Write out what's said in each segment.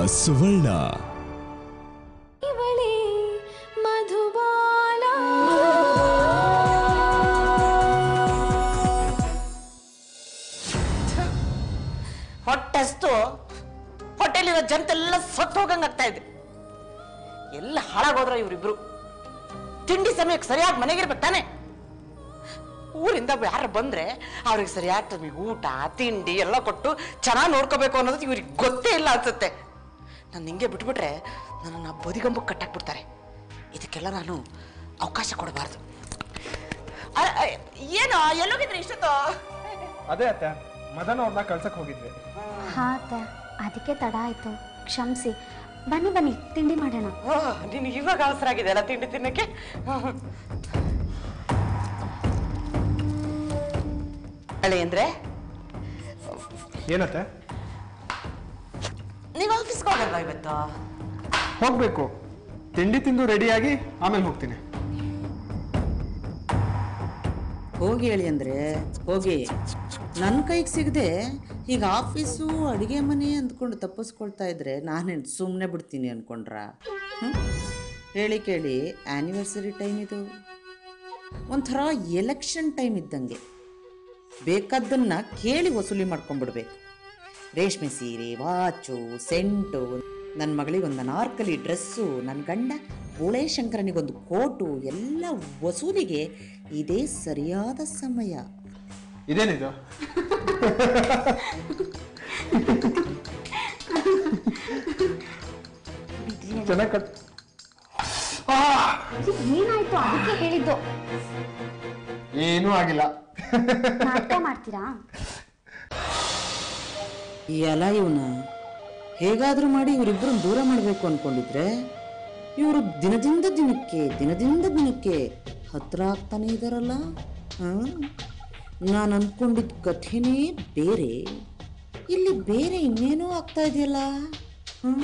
ಸುವರ್ಣ ಇವಳೇ ಮಧುಬಾಲ ಹೊಟ್ಟೆಸ್ತು ಹೊಟ್ಟೆಲಿರೋ ಜಂತೆಲ್ಲ ಸತ್ತು ಹೋಗಂಗಾಗ್ತಾ ಇದೆ ಎಲ್ಲ ಹಾಳಾಗೋದ್ರ ಇವ್ರಿಬ್ರು ತಿಂಡಿ ಸಮಯಕ್ಕೆ ಸರಿಯಾಗಿ ಮನೆಗಿರ್ಬೇಕು ತಾನೆ ಊರಿಂದ ಯಾರು ಬಂದ್ರೆ ಅವ್ರಿಗೆ ಸರಿಯಾದ ಟೈಮಿಗೆ ಊಟ ತಿಂಡಿ ಎಲ್ಲ ಕೊಟ್ಟು ಚೆನ್ನಾಗಿ ನೋಡ್ಕೋಬೇಕು ಅನ್ನೋದು ಇವ್ರಿಗೆ ಗೊತ್ತೇ ಇಲ್ಲ ಅನ್ಸುತ್ತೆ ನಾನು ಹಿಂಗೆ ಬಿಟ್ಬಿಟ್ರೆ ನನ್ನನ್ನು ಬದಿಗಂಬಕ್ಕೆ ಕಟ್ಟಾಕ್ಬಿಡ್ತಾರೆ ಇದಕ್ಕೆಲ್ಲ ನಾನು ಅವಕಾಶ ಕೊಡಬಾರ್ದು ಅ- ಅ- ಏನೋ ಎಲ್ಲೋಗಿದ್ರಿ ಇಷ್ಟೊತ್ತು ಅದೇ ಅತ್ತೆ ಮದನ್ ಅವ್ರನ್ನ ಕಳ್ಸಕ್ ಹೋಗಿದ್ವಿ ಹಾ ಅತ್ತೆ ಅದಕ್ಕೆ ತಡ ಆಯ್ತು ಕ್ಷಮಿಸಿ ಬನ್ನಿ ಬನ್ನಿ ತಿಂಡಿ ಮಾಡೋಣ ಓಹ್, ನಿನಗೆ ಇವಾಗ ಅವಸರ ಆಗಿದೆ ಅಲ್ಲ ತಿಂಡಿ ತಿನ್ನಕ್ಕೆ ಅಳೆ ಅಂದ್ರೆ ಏನತ್ತೆ ನೀವು ಆಫೀಸ್ಗೆ ಹೋಗಲ್ವಾ ಇವತ್ತು ಹೋಗ್ಬೇಕು ತಿಂಡಿ ತಿಂದು ರೆಡಿಯಾಗಿ ಆಮೇಲೆ ಹೋಗ್ತೀನಿ ಹೋಗಿ ಹೇಳಿ ಅಂದರೆ ಹೋಗಿ ನನ್ನ ಕೈಗೆ ಸಿಗದೆ ಈಗ ಆಫೀಸು ಅಡುಗೆ ಮನೆ ಅಂದ್ಕೊಂಡು ತಪ್ಪಿಸ್ಕೊಳ್ತಾ ಇದ್ರೆ ನಾನೇನು ಸುಮ್ಮನೆ ಬಿಡ್ತೀನಿ ಅಂದ್ಕೊಂಡ್ರ ಹೇಳಿ ಕೇಳಿ ಆ್ಯನಿವರ್ಸರಿ ಟೈಮ್ ಇದು ಒಂಥರ ಎಲೆಕ್ಷನ್ ಟೈಮ್ ಇದ್ದಂಗೆ ಬೇಕಾದ್ದನ್ನು ಕೇಳಿ ವಸೂಲಿ ಮಾಡ್ಕೊಂಡ್ಬಿಡ್ಬೇಕು ರೇಷ್ಮೆ ಸೀರೆ ವಾಚು ಸೆಂಟು ನನ್ನ ಮಗಳಿಗೊಂದು ಅನಾರ್ಕಲಿ ಡ್ರೆಸ್ಸು ನನ್ನ ಗಂಡ ಬೋಳೆ ಶಂಕರನಿಗೊಂದು ಕೋಟು ಎಲ್ಲ ವಸೂಲಿಗೆ ಇದೇ ಸರಿಯಾದ ಸಮಯ ಇದೇನಿದು ಚೆನ್ನಾಗಿ ಕಟ್ ಏನಾಯ್ತು ಅದಕ್ಕೆ ಹೇಳಿದ್ದು ಏನೂ ಆಗಿಲ್ಲ ನಾಟಕ ಮಾಡ್ತೀರಾ ಈ ಅಲ ಇವನ ಹೇಗಾದರೂ ಮಾಡಿ ಇವರಿಬ್ಬರು ದೂರ ಮಾಡಬೇಕು ಅಂದ್ಕೊಂಡಿದ್ರೆ ಇವರು ದಿನದಿಂದ ದಿನಕ್ಕೆ ದಿನದಿಂದ ದಿನಕ್ಕೆ ಹತ್ರ ಆಗ್ತಾನೆ ಇದ್ದಾರಲ್ಲ ನಾನು ಅಂದ್ಕೊಂಡಿದ್ದ ಕಥೆನೇ ಬೇರೆ ಇಲ್ಲಿ ಬೇರೆ ಇನ್ನೇನೋ ಆಗ್ತಾ ಇದೆಯಲ್ಲ ಹ್ಮ್?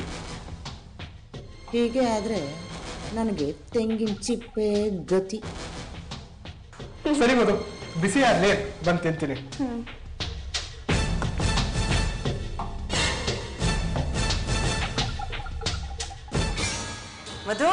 ಹೀಗೆ ಆದರೆ ನನಗೆ ತೆಂಗಿನ ಚಿಪ್ಪೆ ಗತಿ ಸರಿ ಮಧು ಬಿಸಿ ಆಗ್ಲಿ ಬಂದು ತಿಂತೀನಿ ಮಧು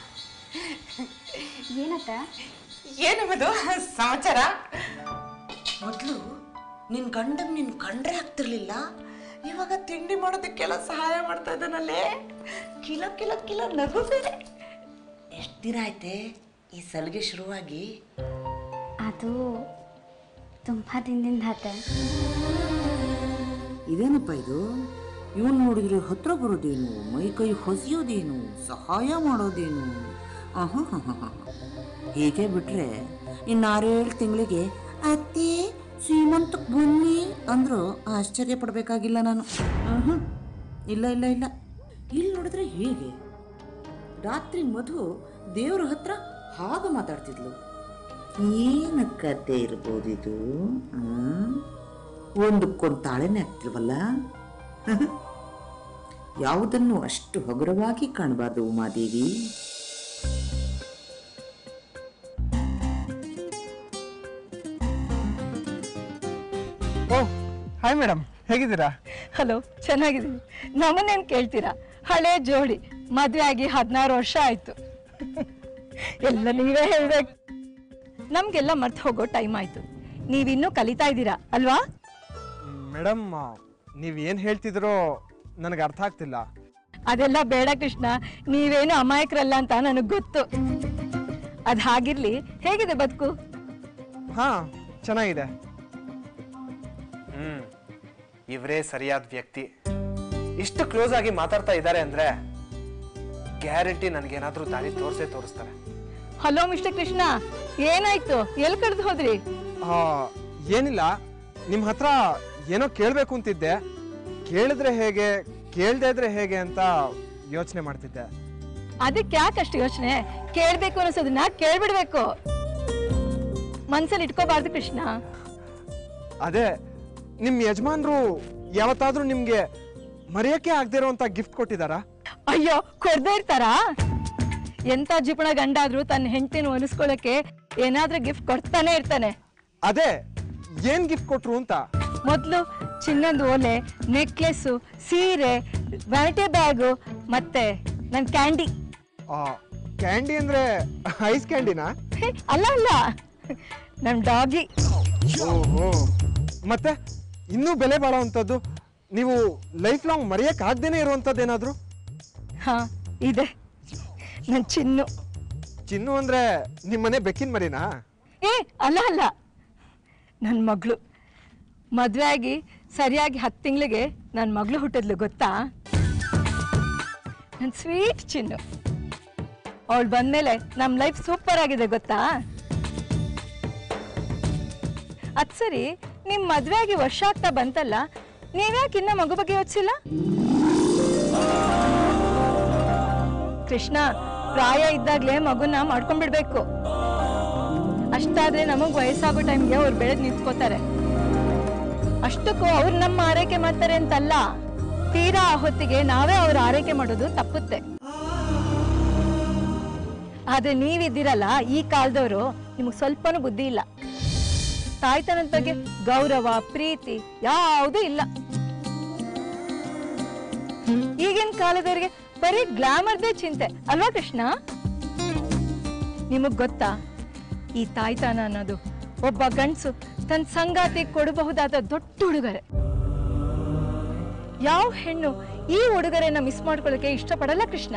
ಏನತ್ತೆ ಏನು ಮಧು ಸಮಾಚಾರ ಮೊದಲು ನಿನ್ ಗಂಡಗ್ ನಿನ್ ಕಂಡ್ರೆ ಆಗ್ತಿರ್ಲಿಲ್ಲ ಇವಾಗ ತಿಂಡಿ ಮಾಡೋದಕ್ಕೆಲ್ಲ ಸಹಾಯ ಮಾಡ್ತಾ ಇದ್ದಾನಲ್ಲೇ ಕಿಲೋ ಕಿಲೋ ಕಿಲೋ ನಗು ಬೇರೆ ಎಷ್ಟು ದಿನ ಆಯ್ತೆ ಈ ಸಲಿಗೆ ಶುರುವಾಗಿ ಅದು ತುಂಬ ದಿನದಿಂದ ಆತೆ ಇದೇನಪ್ಪ ಇದು ಇವನು ನೋಡಿದ್ರೆ ಹತ್ರ ಬರೋದೇನು ಮೈ ಕೈ ಹೊಸೆಯೋದೇನು ಸಹಾಯ ಮಾಡೋದೇನು ಆಹಾಹಾಹಾಹಾ. ಹೀಗೆ ಬಿಟ್ರೆ ಇನ್ನು ಆರೇಳು ತಿಂಗಳಿಗೆ ಅತ್ತೆ ಶ್ರೀಮಂತಕ್ಕೆ ಬನ್ನಿ ಅಂದ್ರು ಆಶ್ಚರ್ಯ ಪಡಬೇಕಾಗಿಲ್ಲ ನಾನು ಆಹಾ. ಇಲ್ಲ ಇಲ್ಲ ಇಲ್ಲ ಇಲ್ಲಿ ನೋಡಿದ್ರೆ ಹೇಗೆ ರಾತ್ರಿ ಮಧು ದೇವ್ರ ಹತ್ರ ಹಾಗೆ ಮಾತಾಡ್ತಿದ್ಲು ಏನು ಕತೆ ಇರ್ಬೋದಿದು ಹ್ಮ್? ಒಂದಕ್ಕೊಂದು ತಾಳೆನೇ ಆಗ್ತಿಲ್ವಲ್ಲ ಯಾವುದನ್ನು ಅಷ್ಟು ಹಗುರವಾಗಿ ಕಾಣಬಾರ್ದು ಉಮಾದೇವಿ ಓ ಹಾಯ್ ಮೇಡಮ್ ಹೇಗಿದ್ದೀರಾ ಹಲೋ ಚೆನ್ನಾಗಿದ್ದೀನಿ ನಮ್ಮನ್ನೇನು ಕೇಳ್ತೀರಾ ಹಳೆ ಜೋಡಿ ಮದುವೆ ಆಗಿ ಹದಿನಾರು ವರ್ಷ ಆಯ್ತು ಎಲ್ಲ ನೀವೇ ಹೇಳ್ಬೇಕು ನಮ್ಗೆಲ್ಲ ಮರ್ತು ಹೋಗೋ ಟೈಮ್ ಆಯ್ತು ನೀವಿನ್ನೂ ಕಲಿತಾ ಇದ್ದೀರಾ ಅಲ್ವಾ ಮೇಡಮ್ ನೀವು ಏನು ಹೇಳ್ತಿದ್ರೋ ನನಗೆ ಅರ್ಥ ಆಗ್ತಿಲ್ಲ ಅದೆಲ್ಲ ಬೇಡ ಕೃಷ್ಣ ನೀವೇನು ಅಮಾಯಕರಲ್ಲ ಅಂತ ನನಗೆ ಗೊತ್ತು ಅದು ಹಾಗಿರ್ಲಿ ಹೇಗಿದೆ ಬದುಕು ಹಾ ಚೆನ್ನಾಗಿದೆ ಹ್ಮ್ ಇವರೇ ಸರಿಯಾದ ವ್ಯಕ್ತಿ ಇಷ್ಟು ಕ್ಲೋಸ್ ಆಗಿ ಮಾತಾಡ್ತಾ ಇದ್ದಾರೆ ಅಂದ್ರೆ ಗ್ಯಾರಂಟಿ ನನಗೇನಾದ್ರೂ ದಾರಿ ತೋರಿಸೇ ತೋರಿಸ್ತಾರೆ ಹಲೋ ಮಿಸ್ಟರ್ ಕೃಷ್ಣ ಏನಾಯ್ತು ಎಲ್ಲಿ ಕಡ್ದು ಹೋದ್ರಿ ಆ, ಏನಿಲ್ಲ ನಿಮ್ಮ ಹತ್ರ ಏನೋ ಕೇಳಬೇಕು ಅಂತಿದ್ದೆ ಕೇಳಿದ್ರೆ ಹೇಗೆ ಕೇಳ್ದೇ ಇದ್ರೆ ಹೇಗೆ ಅಂತ ಯೋಚನೆ ಮಾಡ್ತಿದ್ದೆ ಅದಕ್ಕೆ ಯಾಕಷ್ಟು ಯೋಚನೆ ಕೇಳ್ಬೇಕು ಅನ್ಸೋದನ್ನ ಕೇಳ್ಬಿಡ್ಬೇಕು ಮನ್ಸಲ್ಲಿ ಇಟ್ಕೋಬಾರ್ದು ಕೃಷ್ಣ ಅದೇ ನಿಮ್ಮ ಯಜಮಾನ್ರು ಯಾವತ್ತಾದ್ರೂ ನಿಮ್ಗೆ ಮರೆಯಕ್ಕೆ ಆಗದೆ ಇರೋಂಥ ಗಿಫ್ಟ್ ಕೊಟ್ಟಿದ್ದಾರಾ ಅಯ್ಯೋ ಕೊಡ್ದೇ ಇರ್ತಾರಾ ಎಂತ ಜಿಪಣ ಗಂಡಾದ್ರೂ ತನ್ನ ಹೆಂಡತಿನ ಒಲಿಸ್ಕೊಳಕ್ಕೆ ಏನಾದ್ರೂ ಗಿಫ್ಟ್ ಕೊಡ್ತಾನೆ ಇರ್ತಾನೆ ಅದೇ ಏನ್ ಗಿಫ್ಟ್ ಕೊಟ್ರು ಅಂತ ಮೊದ್ಲು ಚಿನ್ನದ ಓಲೆ ನೆಕ್ಲೆಸ್ಸು ಸೀರೆ ವ್ಯಾನಿಟಿ ಬ್ಯಾಗು ಮತ್ತೆ ನನ್ನ ಕ್ಯಾಂಡಿ ಕ್ಯಾಂಡಿ ಅಂದ್ರೆ ಐಸ್ ಕ್ಯಾಂಡಿನಾ ಅಲ್ಲ ಅಲ್ಲ ನಮ್ಮ ಡಾಗಿ ಓಹೋ ಮತ್ತೆ ಇನ್ನೂ ಬೆಲೆ ಬಾಳೋವಂಥದ್ದು ನೀವು ಲೈಫ್ ಲಾಂಗ್ ಮರೆಯಕ್ ಆಗ್ದೇನೆ ಇರುವಂಥದ್ದು ಏನಾದ್ರು ಹಾ ಇದೆ ನನ್ನ ಚಿನ್ನು ಚಿನ್ನು ಅಂದ್ರೆ ನಿಮ್ಮನೆ ಬೆಕ್ಕಿನ ಮರಿನಾ ಏ ಅಲ್ಲ ಅಲ್ಲ ನನ್ನ ಮಗಳು ಮದುವೆ ಆಗಿ ಸರಿಯಾಗಿ ಹತ್ತು ತಿಂಗಳಿಗೆ ನನ್ನ ಮಗಳು ಹುಟ್ಟಿದ್ಲು ಗೊತ್ತಾ ನನ್ನ ಸ್ವೀಟ್ ಚಿನ್ನು ಅವಳು ಬಂದ್ಮೇಲೆ ನಮ್ಮ ಲೈಫ್ ಸೂಪರ್ ಆಗಿದೆ ಗೊತ್ತಾ ಅದ್ ಸರಿ ನಿಮ್ಮ ಮದುವೆ ಆಗಿ ವರ್ಷ ಆಗ್ತಾ ಬಂತಲ್ಲ ನೀವ್ಯಾಕೆ ಇನ್ನ ಮಗು ಬಗ್ಗೆ ಯೋಚಿಸಿಲ್ಲ ಕೃಷ್ಣ ಪ್ರಾಯ ಇದ್ದಾಗ್ಲೇ ಮಗುನ ಮಾಡ್ಕೊಂಡ್ಬಿಡ್ಬೇಕು ಅಷ್ಟಾದ್ರೆ ನಮಗ್ ವಯಸ್ಸಾಗೋ ಟೈಮ್ಗೆ ಅವ್ರು ಬೆಳೆದ್ ನಿಂತ್ಕೋತಾರೆ ಅಷ್ಟಕ್ಕೂ ಅವ್ರು ನಮ್ಮ ಆರೈಕೆ ಮಾಡ್ತಾರೆ ಅಂತಲ್ಲ ತೀರಾ ಆ ಹೊತ್ತಿಗೆ ನಾವೇ ಅವ್ರ ಆರೈಕೆ ಮಾಡೋದು ತಪ್ಪುತ್ತೆ ಆದ್ರೆ ನೀವಿದ್ದೀರಲ್ಲ ಈ ಕಾಲದವರು ನಿಮಗ್ ಸ್ವಲ್ಪನೂ ಬುದ್ಧಿ ಇಲ್ಲ ತಾಯ್ತನದ ಬಗ್ಗೆ ಗೌರವ ಪ್ರೀತಿ ಯಾವುದೂ ಇಲ್ಲ ಈಗಿನ ಕಾಲದವ್ರಿಗೆ ಬರೀ ಗ್ಲಾಮರ್ದೇ ಚಿಂತೆ ಅಲ್ವಾ ಕೃಷ್ಣ ನಿಮಗ್ ಗೊತ್ತಾ ಈ ತಾಯ್ತಾನ ಅನ್ನೋದು ಒಬ್ಬ ಗಂಡಸು ತನ್ನ ಸಂಗಾತಿ ಕೊಡಬಹುದಾದ ದೊಡ್ಡ ಉಡುಗೊರೆ ಯಾವ ಹೆಣ್ಣು ಈ ಉಡುಗೊರೆನ ಮಿಸ್ ಮಾಡ್ಕೊಳ್ಳೋಕೆ ಇಷ್ಟಪಡಲ್ಲ ಕೃಷ್ಣ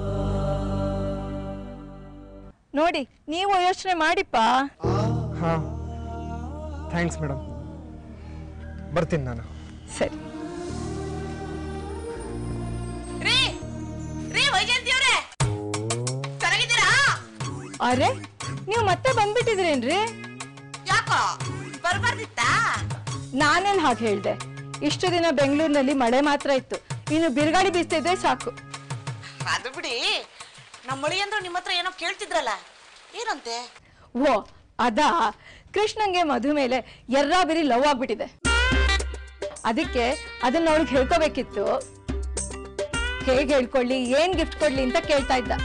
ನೋಡಿ ನೀವು ಯೋಚನೆ ಮಾಡಿಪ್ಪ ಹಾ ಥ್ಯಾಂಕ್ಸ್ ಮೇಡಮ್ ಬರ್ತೀನಿ ನಾನು ಸರಿ ರೀ ರೀ ವೈಜಯಂತಿ ಅವ್ರೆ ಚೆನ್ನಾಗಿದ್ದೀರಾ ಅರೆ ನೀವು ಮತ್ತೆ ಬಂದ್ಬಿಟ್ಟಿದ್ರೇನ್ರಿ ಯಾಕೋ ಬರ್ಬಾರ್ದಿತ್ತಾ ನಾನೇನ್ ಹಾಗೆ ಹೇಳ್ದೆ ಇಷ್ಟು ದಿನ ಬೆಂಗಳೂರಿನಲ್ಲಿ ಮಳೆ ಮಾತ್ರ ಇತ್ತು ಇನ್ನು ಬಿರುಗಾಳಿ ಬೀಸ್ತಿದ್ರೆ ಸಾಕು ಅದು ಬಿಡಿ ನಮ್ಮ ಮಳಿ ಅಂದ್ರು ನಿಮ್ಮ ಹತ್ರ ಏನೋ ಕೇಳ್ತಿದ್ರಲ್ಲ ಏನಂತೆ ಓ ಅದಾ ಕೃಷ್ಣಂಗೆ ಮಧು ಮೇಲೆ ಎರ್ರಾ ಬಿರಿ ಲವ್ ಆಗ್ಬಿಟ್ಟಿದೆ ಅದಕ್ಕೆ ಅದನ್ನ ಅವಳಿಗೆ ಹೇಳ್ಕೋಬೇಕಿತ್ತು ಹೇಗೆ ಹೇಳ್ಕೊಳ್ಳಿ ಏನ್ ಗಿಫ್ಟ್ ಕೊಡ್ಲಿ ಅಂತ ಕೇಳ್ತಾ ಇದ್ದ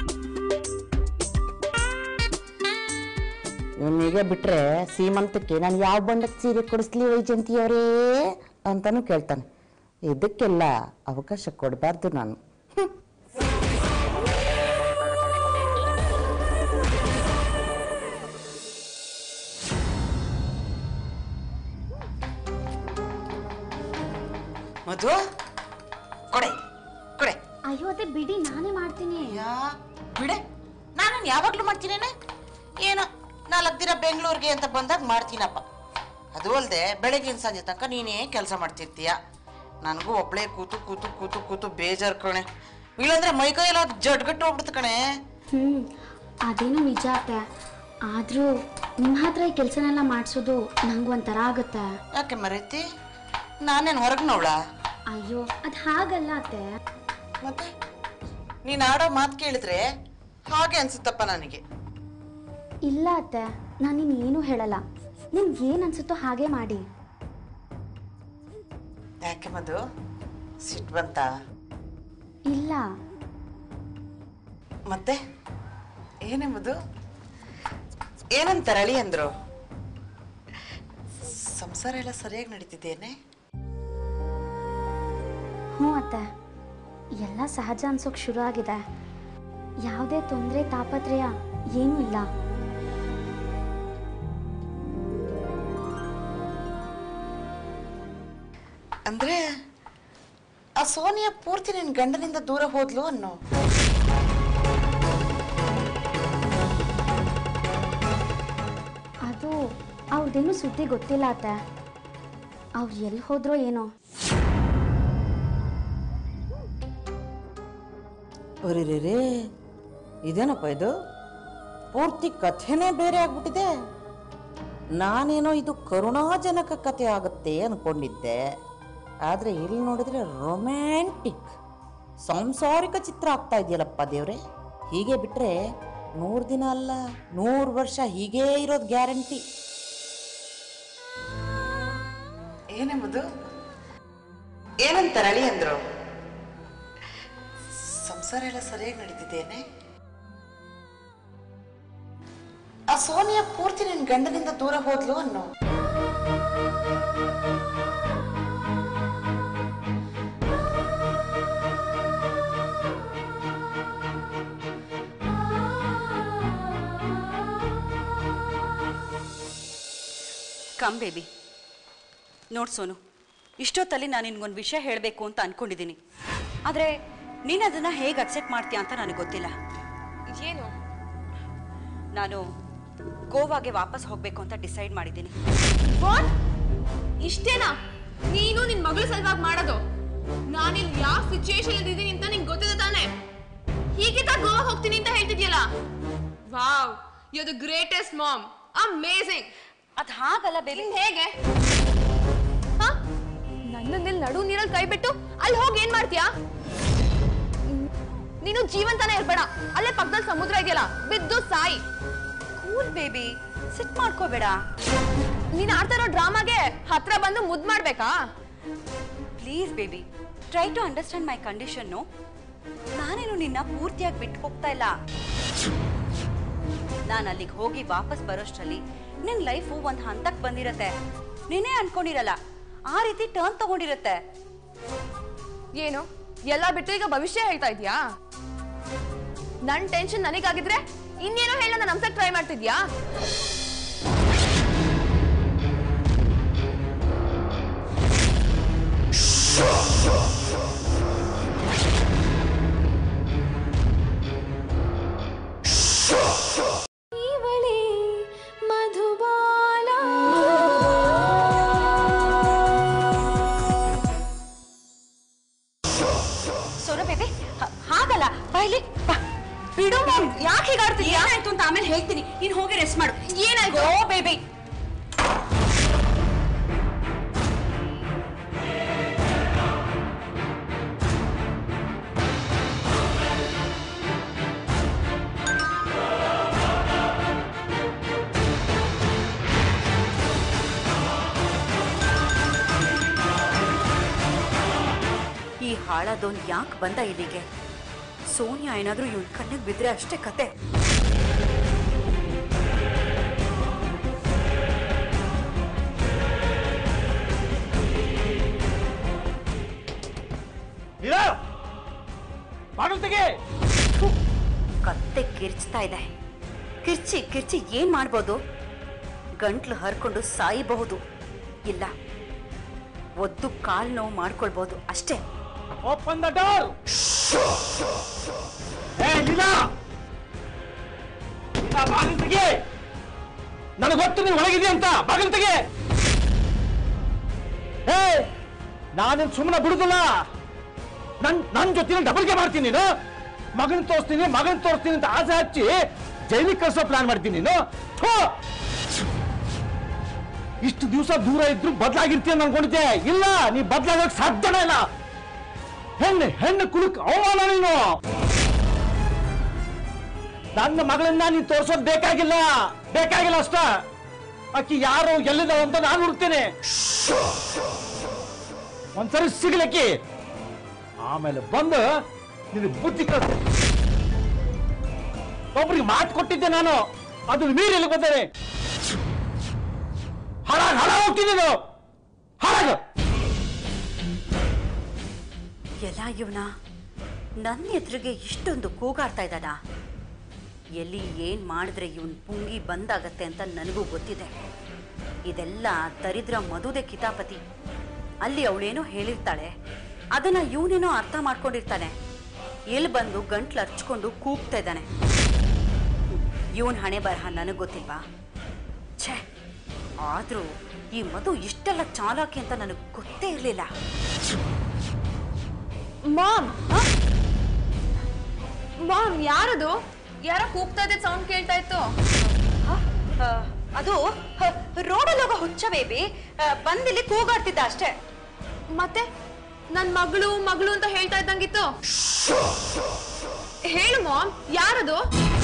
ಇವನಿಗೆ ಬಿಟ್ರೆ ಸೀಮಂತಕ್ಕೆ ನಾನು ಯಾವ ಬಣ್ಣಕ್ಕೆ ಸೀರೆ ಕೊಡಿಸ್ಲಿ ವೈಜಂತಿಯವರೇ ಅಂತಾನು ಕೇಳ್ತಾನೆ ಇದಕ್ಕೆಲ್ಲ ಅವಕಾಶ ಕೊಡಬಾರ್ದು ನಾನು ಹ್ಮ್. ಮಧು ಕೊಡೆ ಕೊಡೆ ಅಯ್ಯೋ ಅದೇ ಬಿಡಿ ನಾನೇ ಮಾಡ್ತೀನಿ ಯಾ ಬಿಡೆ ನಾನು ಯಾವಾಗ್ಲೂ ಮಾಡ್ತೀನೇನೆ ಏನೋ ನಾಲ್ಕು ದಿನ ಬೆಂಗಳೂರಿಗೆ ಅಂತ ಬಂದಾಗ ಮಾಡ್ತೀನಪ್ಪ ಅದು ಅಲ್ಲದೆ ಬೆಳಗಿನ ಸಂಜೆ ತನಕ ನೀನೇ ಕೆಲಸ ಮಾಡ್ತಿರ್ತೀಯ ನನಗೂ ಒಬ್ಳೆ ಕೂತು ಕೂತು ಕೂತು ಕೂತು ಬೇಜಾರು ಕಣೆ ಇಲ್ಲಾಂದ್ರೆ ಮೈಕೈ ಎಲ್ಲ ಜಡ್ಗಟ್ಟು ಹೋಗ್ಬಿಡ್ತು ಕಣೆ ಹ್ಮ್ ಅದೇನು ನಿಜ ಅತ್ತೆ ಆದ್ರೂ ನಿಮ್ಮ ಹತ್ರ ಈ ಕೆಲಸನೆಲ್ಲ ಮಾಡಿಸೋದು ನಂಗೆ ಒಂಥರ ಆಗುತ್ತೆ ಯಾಕೆ ಮರೀತಿ ನಾನೇನು ಹೊರಗ್ನವಳ ಅಯ್ಯೋ ಅದು ಹಾಗಲ್ಲ ಅತ್ತೆ ಮತ್ತೆ ನೀನು ಆಡೋ ಮಾತು ಕೇಳಿದ್ರೆ ಹಾಗೆ ಅನ್ಸುತ್ತಪ್ಪ ನನಗೆ ಇಲ್ಲ ಅತ್ತೆ ನಾನು ಇನ್ನೇನು ಹೇಳಲ್ಲ ನಿಮ್ಗೆ ಏನು ಅನ್ಸುತ್ತೋ ಹಾಗೆ ಮಾಡಿ ಯಾಕೆ ಮಧು ಸಿಟ್ಟು ಬಂತಾ ಇಲ್ಲ ಮತ್ತೆ ಏನೆಂಬುದು ಏನಂತಾರೆ ಅಳಿ ಅಂದ್ರು ಸಂಸಾರ ಎಲ್ಲ ಸರಿಯಾಗಿ ನಡೀತಿದ್ದೇನೆ ಹ್ಞೂ ಅತ್ತೆ ಎಲ್ಲ ಸಹಜ ಅನ್ಸೋಕ್ ಶುರು ಆಗಿದೆ ಯಾವುದೇ ತೊಂದರೆ ತಾಪತ್ರಯ ಏನೂ ಇಲ್ಲ ಅಂದ್ರೆ ಆ ಸೋನಿಯಾ ಪೂರ್ತಿ ನಿನ್ ಗಂಡನಿಂದ ದೂರ ಹೋದ್ಲು ಅನ್ನೋ ಅದು ಅವ್ರದ್ದೇನು ಸುದ್ದಿ ಗೊತ್ತಿಲ್ಲ ಅತ್ತೆ ಅವ್ರು ಎಲ್ಲಿ ಹೋದ್ರೋ ಏನೋ ಅರೆ ಇದೇನಪ್ಪ ಇದು ಪೂರ್ತಿ ಕಥೆನೇ ಬೇರೆ ಆಗ್ಬಿಟ್ಟಿದೆ ನಾನೇನೋ ಇದು ಕರುಣಾಜನಕ ಕಥೆ ಆಗುತ್ತೆ ಅನ್ಕೊಂಡಿದ್ದೆ ಆದರೆ ಇಲ್ಲಿ ನೋಡಿದ್ರೆ ರೊಮ್ಯಾಂಟಿಕ್ ಸಾಂಸಾರಿಕ ಚಿತ್ರ ಆಗ್ತಾ ಇದೆಯಲ್ಲಪ್ಪ ದೇವ್ರೆ ಹೀಗೆ ಬಿಟ್ರೆ ನೂರು ದಿನ ಅಲ್ಲ ನೂರು ವರ್ಷ ಹೀಗೇ ಇರೋದು ಗ್ಯಾರಂಟಿ ಏನೆಂಬುದು ಏನಂತಾರೆ ಅಳಿ ಅಂದ್ರು ಸಂಸಾರ ಎಲ್ಲ ಸರಿಯಾಗಿ ನಡೀತಿದ್ದೇನೆ ಆ ಸೋನಿಯಾ ಪೂರ್ತಿ ನಿನ್ ಗಂಡನಿಂದ ದೂರ ಹೋದ್ಲು ಅನ್ನೋ ಕಮ್ ಬೇಬಿ ನೋಡ್ ಸೋನು ಇಷ್ಟೊತ್ತಲ್ಲಿ ನಾನು ನಿನ್ಗೊಂದು ವಿಷಯ ಹೇಳಬೇಕು ಅಂತ ಅನ್ಕೊಂಡಿದ್ದೀನಿ ಆದರೆ ನೀನು ಅದನ್ನು ಹೇಗೆ ಅಕ್ಸೆಪ್ಟ್ ಮಾಡ್ತೀಯ ಅಂತ ನನಗೆ ಗೊತ್ತಿಲ್ಲ ಏನು ನಾನು ಗೋವಾಗೆ ವಾಪಸ್ ಹೋಗಬೇಕು ಅಂತ ಡಿಸೈಡ್ ಮಾಡಿದ್ದೀನಿ ವಾಟ್ ಇಷ್ಟೇನಾ ನೀನು ನಿನ್ ಮಗಳ ಸಲುವಾಗಿ ಮಾಡೋದು ನಾನಿಲ್ಲಿ ಯಾವ ಸಿಚುಯೇಷನ್ ಇದ್ದೀನಿ ಅಂತ ನಿಂಗೆ ಗೊತ್ತಿದೆ ತಾನೆ ಹೀಗಿದ್ದ ಗೋವಾ ಹೋಗ್ತೀನಿ ಅಂತ ಹೇಳ್ತಿದ್ಯಲ್ಲ wow you the greatest mom amazing ಅದು ಹಾಗಲ್ಲ ಬೇಬಿ ಹೇಗೆ ಹ? ನನ್ನನ್ನಿಲ್ಲಿ ನಡು ನೀರಲ್ಲಿ ಕೈ ಬಿಟ್ಟು ಅಲ್ಲಿ ಹೋಗಿ ಏನ್ ಮಾಡ್ತೀಯಾ ನ್- ನೀನು ಜೀವಂತನೇ ಇರ್ಬೇಡ ಅಲ್ಲೇ ಪಕ್ಕದಲ್ಲಿ ಸಮುದ್ರ ಇದೆಯಲ್ಲ ಬಿದ್ದು ಸಾಯಿ ಕೂಲ್ ಬೇಬಿ ಸಿಟ್ ಮಾಡ್ಕೋಬೇಡ ನೀನ್ ಆಡ್ತಾ ಇರೋ ಡ್ರಾಮಾಗೆ ಹತ್ರ ಬಂದು ಮುದ್ ಮಾಡ್ಬೇಕಾ please baby try to understand my condition ನಾನೇನು ನಿನ್ನ ಪೂರ್ತಿಯಾಗಿ ಬಿಟ್ಟು ಹೋಗ್ತಾ ಇಲ್ಲ ನಾನು ಅಲ್ಲಿಗೆ ಹೋಗಿ ವಾಪಸ್ ಬರೋಷ್ಟರಲ್ಲಿ ನಿನ್ನ ಲೈಫು ಒಂದು ಹಂತಕ್ಕೆ ಬಂದಿರತ್ತೆ ನೀನೇ ಅನ್ಕೊಂಡಿರಲ್ಲ ಆ ರೀತಿ ಟರ್ನ್ ತಗೊಂಡಿರತ್ತೆ ಏನು ಎಲ್ಲ ಬಿಟ್ಟು ಈಗ ಭವಿಷ್ಯ ಹೇಳ್ತಾ ಇದ್ಯಾ ನನ್ ಟೆನ್ಷನ್ ನನಗಾಗಿದ್ರೆ ಇನ್ನೇನೋ ಹೇಳ ನಾನು ನಮ್ಸಕ್ ಟ್ರೈ ಮಾಡ್ತಿದ್ಯಾ ಸೋನ ಬೇಬಿ ಹಾಗಲ್ಲ ಬಾಯ್ಲಿ ಬಾ. ಬಿಡು ಯಾಕೆ ಹೀಗಾಡ್ತೀನಿ ಏನಾಯ್ತು ಅಂತ ಆಮೇಲೆ ಹೇಳ್ತೀನಿ ನೀನು ಹೋಗಿ ರೆಸ್ಟ್ ಮಾಡು ಏನಾಯ್ತು ಓ ಬೇಬಿ ಈ ಹಾಳಾದವನ್ ಯಾಕೆ ಬಂದ ಇಲ್ಲಿಗೆ ಸೋನಿಯಾ ಏನಾದ್ರೂ ಇವನ್ ಕಣ್ಣಿಗೆ ಬಿದ್ರೆ ಅಷ್ಟೇ ಕತೆ ಕತ್ತೆ ಕಿರ್ಚ್ತಾ ಇದೆ ಕಿರ್ಚಿ ಕಿರ್ಚಿ ಏನ್ ಮಾಡ್ಬೋದು ಗಂಟ್ಲು ಹರ್ಕೊಂಡು ಸಾಯಬಹುದು ಇಲ್ಲ ಒದ್ದು ಕಾಲ್ ನೋವು ಮಾಡ್ಕೊಳ್ಬೋದು ಅಷ್ಟೇ ಓಪನ್ ದ ಡೋರ್ ಏ ಲೀಲಾ ಲೀಲಾ ಬಾಗಿಲು ತೆಗೆ ನನಗೆ ಗೊತ್ತು ನೀನು ಒಳಗಿದೆ ಅಂತ ಬಾಗಿಲು ತೆಗೆ ಏ ನಾನೇನು ಸುಮ್ಮನೆ ಬಿಡುದಿಲ್ಲ ನನ್ ನನ್ ಜೊತೆ ಡಬಲ್ಗೆ ಮಾಡ್ತೀನಿ ನೀನು ಮಗನ್ ತೋರಿಸ್ತೀನಿ ಮಗನ್ ತೋರಿಸ್ತೀನಿ ಅಂತ ಆಸೆ ಹಚ್ಚಿ ಜೈಲಿಗೆ ಕಳ್ಸೋ ಪ್ಲಾನ್ ಮಾಡ್ತೀನಿ ನೀನು ಥು! ಇಷ್ಟು ದಿವಸ ದೂರ ಇದ್ರು ಬದಲಾಗಿರ್ತೀಯ ಅನ್ಕೊಂಡಿದ್ದೆ ಇಲ್ಲ ನೀ ಬದಲಾಗೋಕ್ ಸಾಧ್ಯನೇ ಇಲ್ಲ ಹೆಣ್ಣು ಹೆಣ್ಣು ಕುಲಕ್ ಅವಮಾನ ನೀನು ನನ್ನ ಮಗಳನ್ನ ನೀನ್ ತೋರ್ಸೋದ್ ಬೇಕಾಗಿಲ್ಲ ಬೇಕಾಗಿಲ್ಲ ಅಷ್ಟ ಅಕ್ಕಿ ಯಾರು ಎಲ್ಲಿದಾವ ಅಂತ ನಾನು ಹುಡುಕ್ತೇನೆ ಒಂದ್ಸರಿ ಸಿಗ್ಲಕ್ಕಿ ಆಮೇಲೆ ಬಂದು ನಿನಗೆ ಬುದ್ಧಿ ಕಳ್ಸ್ತೇನೆ ಒಬ್ರಿಗೆ ಮಾತು ಕೊಟ್ಟಿದ್ದೆ ನಾನು ಅದನ್ನ ಮೀರಿ ಇಲ್ಲಿ ಬಂದೇನೆ ಹಾಳಾಗ ಹಾಳಾಗ ಹೋಗ್ತೀನಿ ನೀನು ಹಾಳಾಗ ಎಲ್ಲ ಇವನ ನನ್ನ ಎದುರಿಗೆ ಇಷ್ಟೊಂದು ಕೂಗಾಡ್ತಾ ಇದ್ದಾನ ಎಲ್ಲಿ ಏನ್ ಮಾಡಿದ್ರೆ ಇವನ್ ಪುಂಗಿ ಬಂದಾಗತ್ತೆ ಅಂತ ನನಗೂ ಗೊತ್ತಿದೆ ಇದೆಲ್ಲ ದರಿದ್ರ ಮದುವೆ ಕಿತಾಪತಿ ಅಲ್ಲಿ ಅವಳೇನೋ ಹೇಳಿರ್ತಾಳೆ ಅದನ್ನ ಇವನೇನೋ ಅರ್ಥ ಮಾಡ್ಕೊಂಡಿರ್ತಾನೆ ಎಲ್ಲಿ ಬಂದು ಗಂಟ್ಲು ಅರ್ಚ್ಕೊಂಡು ಕೂಗ್ತಾ ಇದ್ದಾನೆ ಇವನ್ ಹಣೆ ಬರಹ ನನಗೆ ಗೊತ್ತಿಲ್ವಾ ಛೇ ಆದ್ರೂ ಈ ಮಧು ಇಷ್ಟೆಲ್ಲ ಚಾಲಾಕಿ ಅಂತ ನನಗೆ ಗೊತ್ತೇ ಇರಲಿಲ್ಲ ಮಾಮ್ ಮಾಮ್ ಯಾರದು ಯಾರೋ ಕೂಗ್ತಾ ಇದ್ದ ಸೌಂಡ್ ಕೇಳ್ತಾ ಇತ್ತು ಆ, ಅದು ರೋಡಲ್ಲಿ ಹೋಗೋ ಹುಚ್ಚ ಬೇಬಿ ಬಂದಿಲ್ಲಿ ಕೂಗಾಡ್ತಿದ್ದ ಅಷ್ಟೇ ಮತ್ತೆ ನನ್ ಮಗಳು ಮಗಳು ಅಂತ ಹೇಳ್ತಾ ಇದ್ದಂಗಿತ್ತು ಹೇಳು ಮಾಮ್ ಯಾರದು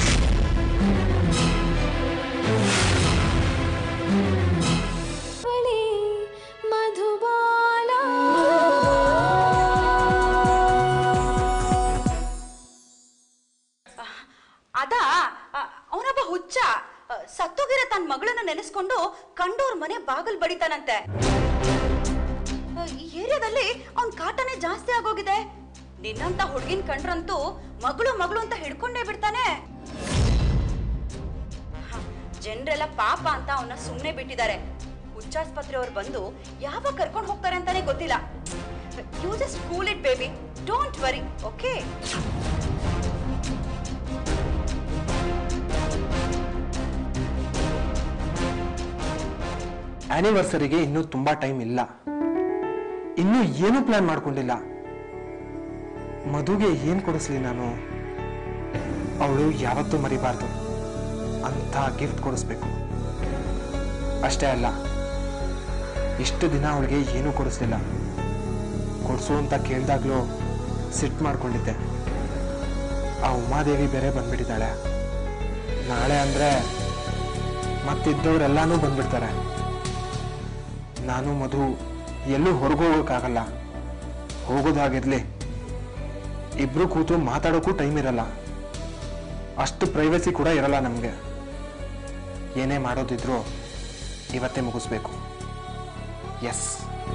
ಅದ ಅವನೊಬ್ಬ ಹುಚ್ಚ ಆ, ಸತ್ತೋಗಿರೋ ತನ್ನ ಮಗಳನ್ನ ನೆನೆಸ್ಕೊಂಡು ಕಂಡೋರ್ ಮನೆ ಬಾಗಲ್ ಬಡಿತಾನಂತೆ ಆ, ಈ ಏರಿಯಾದಲ್ಲಿ ಅವನ್ ಕಾಟನೇ ಜಾಸ್ತಿ ಆಗೋಗಿದೆ ನಿನ್ನಂತ ಹುಡುಗಿನ ಕಂಡ್ರಂತೂ ಮಗಳು ಮಗಳು ಅಂತ ಹಿಡ್ಕೊಂಡೇ ಬಿಡ್ತಾನೆ ಜನರೆಲ್ಲ ಪಾಪ ಅಂತ ಅವನ್ನ ಸುಮ್ಮನೆ ಬಿಟ್ಟಿದ್ದಾರೆ ಹುಚ್ಚಾಸ್ಪತ್ರೆ ಅವ್ರು ಬಂದು ಯಾವಾಗ ಕರ್ಕೊಂಡು ಹೋಗ್ತಾರೆ ಅಂತಾನೆ ಗೊತ್ತಿಲ್ಲ you just cool it baby don't worry okay ಆನಿವರ್ಸರಿಗೆ ಇನ್ನೂ ತುಂಬಾ ಟೈಮ್ ಇಲ್ಲ ಇನ್ನೂ ಏನೂ ಪ್ಲಾನ್ ಮಾಡ್ಕೊಂಡಿಲ್ಲ ಮಧುಗೆ ಏನ್ ಕೊಡಿಸ್ಲಿ ನಾನು ಅವಳು ಯಾವತ್ತೂ ಮರಿಬಾರ್ದು ಅಂತ ಗಿಫ್ಟ್ ಕೊಡಿಸ್ಬೇಕು ಅಷ್ಟೇ ಅಲ್ಲ ಇಷ್ಟು ದಿನ ಅವಳಿಗೆ ಏನೂ ಕೊಡಿಸ್ಲಿಲ್ಲ ಕೊಡಿಸು ಅಂತ ಕೇಳಿದಾಗ್ಲೂ ಸಿಟ್ಟು ಮಾಡ್ಕೊಂಡಿದ್ದೆ ಆ ಉಮಾದೇವಿ ಬೇರೆ ಬಂದ್ಬಿಟ್ಟಿದ್ದಾಳೆ ನಾಳೆ ಅಂದ್ರೆ ಮತ್ತಿದ್ದವರೆಲ್ಲಾನು ಬಂದ್ಬಿಡ್ತಾರೆ ನಾನು ಮಧು ಎಲ್ಲೂ ಹೊರಗೋಗೋಕ್ಕಾಗಲ್ಲ ಹೋಗೋದಾಗಿರ್ಲಿ ಇಬ್ರು ಕೂತು ಮಾತಾಡೋಕ್ಕೂ ಟೈಮ್ ಇರಲ್ಲ ಅಷ್ಟು ಪ್ರೈವಸಿ ಕೂಡ ಇರಲ್ಲ ನಮಗೆ ಏನೇ ಮಾಡೋದಿದ್ರು ಇವತ್ತೇ ಮುಗಿಸ್ಬೇಕು ಎಸ್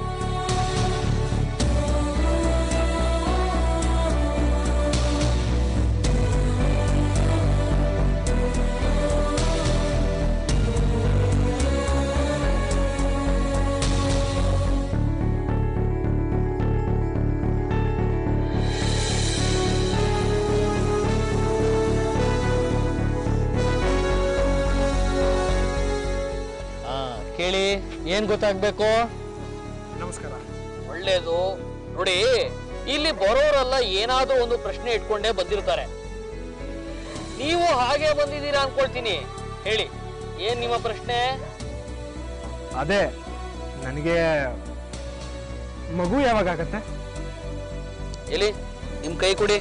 ಹಾ ಕೇಳಿ ಏನ್ ಗೊತ್ತಾಗ್ಬೇಕು ನಮಸ್ಕಾರ ಒಳ್ಳೇದು ನೋಡಿ ಇಲ್ಲಿ ಬರೋರೆಲ್ಲ ಏನಾದ್ರೂ ಒಂದು ಪ್ರಶ್ನೆ ಇಟ್ಕೊಂಡೇ ಬಂದಿರ್ತಾರೆ ನೀವು ಹಾಗೆ ಬಂದಿದ್ದೀರಾ ಅನ್ಕೊಳ್ತೀನಿ ಹೇಳಿ ಏನ್ ನಿಮ್ಮ ಪ್ರಶ್ನೆ ಅದೇ ನನಗೆ ಮಗು ಯಾವಾಗ ಆಗತ್ತೆ ಎಲ್ಲಿ ನಿಮ್ ಕೈ ಕೊಡಿ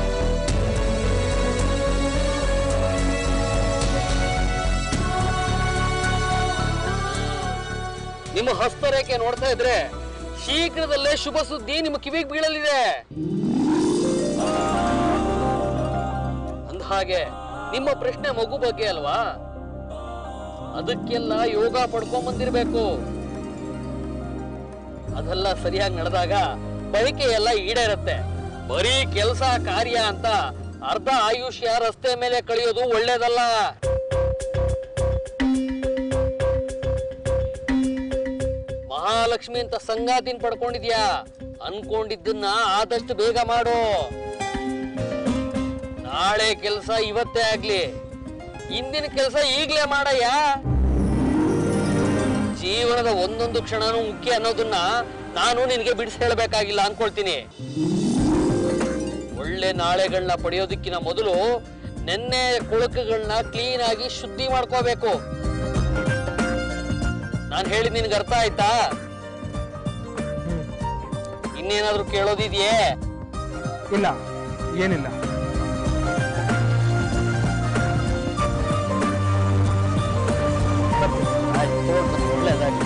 ನಿಮ್ಮ ಹಸ್ತರೇಖೆ ನೋಡ್ತಾ ಇದ್ರೆ ಶೀಘ್ರದಲ್ಲೇ ಶುಭ ಸುದ್ದಿ ನಿಮ್ಮ ಕಿವಿಗೆ ಬೀಳಲಿದೆ ಅಂದ ಹಾಗೆ ನಿಮ್ಮ ಪ್ರಶ್ನೆ ಮಗು ಬಗ್ಗೆ ಅಲ್ವಾ ಅದಕ್ಕೆಲ್ಲ ಯೋಗ ಪಡ್ಕೊಂಡ್ ಬಂದಿರ್ಬೇಕು ಅದೆಲ್ಲ ಸರಿಯಾಗಿ ನಡೆದಾಗ ಬಯಕೆ ಎಲ್ಲ ಈಡೇರುತ್ತೆ ಬರೀ ಕೆಲಸ ಕಾರ್ಯ ಅಂತ ಅರ್ಧ ಆಯುಷ್ಯ ರಸ್ತೆ ಮೇಲೆ ಕಳೆಯೋದು ಒಳ್ಳೇದಲ್ಲ ಮಹಾಲಕ್ಷ್ಮಿ ಅಂತ ಸಂಗಾತಿನ್ ಪಡ್ಕೊಂಡಿದ್ಯಾ ಅನ್ಕೊಂಡಿದ್ದನ್ನ ಆದಷ್ಟು ಬೇಗ ಮಾಡು ನಾಳೆ ಕೆಲಸ ಇವತ್ತೇ ಆಗ್ಲಿ ಇಂದಿನ ಕೆಲಸ ಈಗ್ಲೇ ಮಾಡಯ್ಯ ಜೀವನದ ಒಂದೊಂದು ಕ್ಷಣನೂ ಮುಖ್ಯ ಅನ್ನೋದನ್ನ ನಾನು ನಿನಗೆ ಬಿಡಿಸಿ ಹೇಳಬೇಕಾಗಿಲ್ಲ ಅನ್ಕೊಳ್ತೀನಿ ಒಳ್ಳೆ ನಾಳೆಗಳನ್ನ ಪಡೆಯೋದಕ್ಕಿಂತ ಮೊದಲು ನೆನ್ನೆ ಕೊಳಕುಗಳನ್ನ ಕ್ಲೀನ್ ಆಗಿ ಶುದ್ಧಿ ಮಾಡ್ಕೋಬೇಕು ನಾನು ಹೇಳಿದ್ ನಿನ್ಗೆ ಅರ್ಥ ಆಯ್ತಾ ಇನ್ನೇನಾದ್ರೂ ಕೇಳೋದಿದ್ಯೇ ಇಲ್ಲ ಏನಿಲ್ಲ ಒಳ್ಳೇದಾಗಿ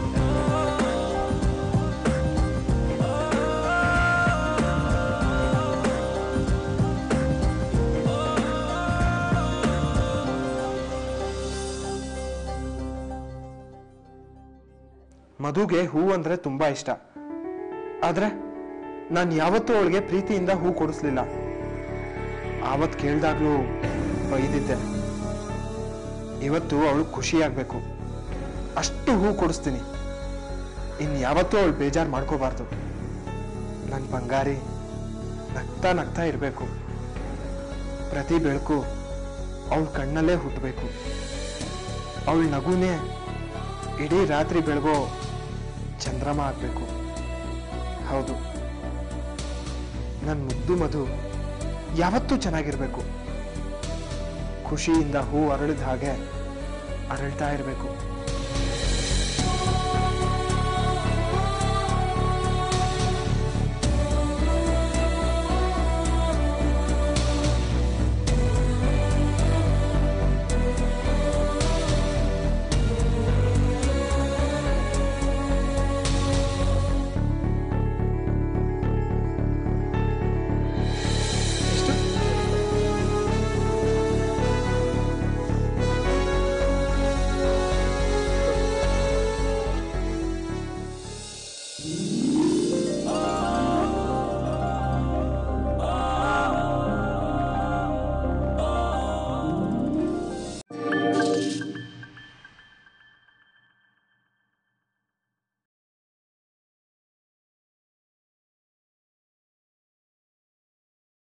ಮಧುಗೆ ಹೂ ಅಂದ್ರೆ ತುಂಬಾ ಇಷ್ಟ ಆದ್ರೆ ನಾನು ಯಾವತ್ತೂ ಅವಳಿಗೆ ಪ್ರೀತಿಯಿಂದ ಹೂ ಕೊಡಿಸ್ಲಿಲ್ಲ ಆವತ್ ಕೇಳ್ದಾಗ್ಲೂ ಬೈದಿದ್ದೆ ಇವತ್ತು ಅವಳು ಖುಷಿಯಾಗ್ಬೇಕು ಅಷ್ಟು ಹೂ ಕೊಡಿಸ್ತೀನಿ ಇನ್ ಯಾವತ್ತೂ ಅವಳು ಬೇಜಾರು ಮಾಡ್ಕೋಬಾರ್ದು ನನ್ನ ಬಂಗಾರಿ ನಗ್ತಾ ನಗ್ತಾ ಇರಬೇಕು ಪ್ರತಿ ಬೆಳಕು ಅವಳ ಕಣ್ಣಲ್ಲೇ ಹುಟ್ಟಬೇಕು ಅವಳ ನಗುನೇ ಇಡೀ ರಾತ್ರಿ ಬೆಳಗೋ ಚಂದ್ರಮ ಆಗ್ಬೇಕು ಹೌದು ನನ್ನ ಮುದ್ದು ಮಧು ಯಾವತ್ತೂ ಚೆನ್ನಾಗಿರ್ಬೇಕು ಖುಷಿಯಿಂದ ಹೂ ಅರಳಿದ ಹಾಗೆ ಅರಳ್ತಾ ಇರಬೇಕು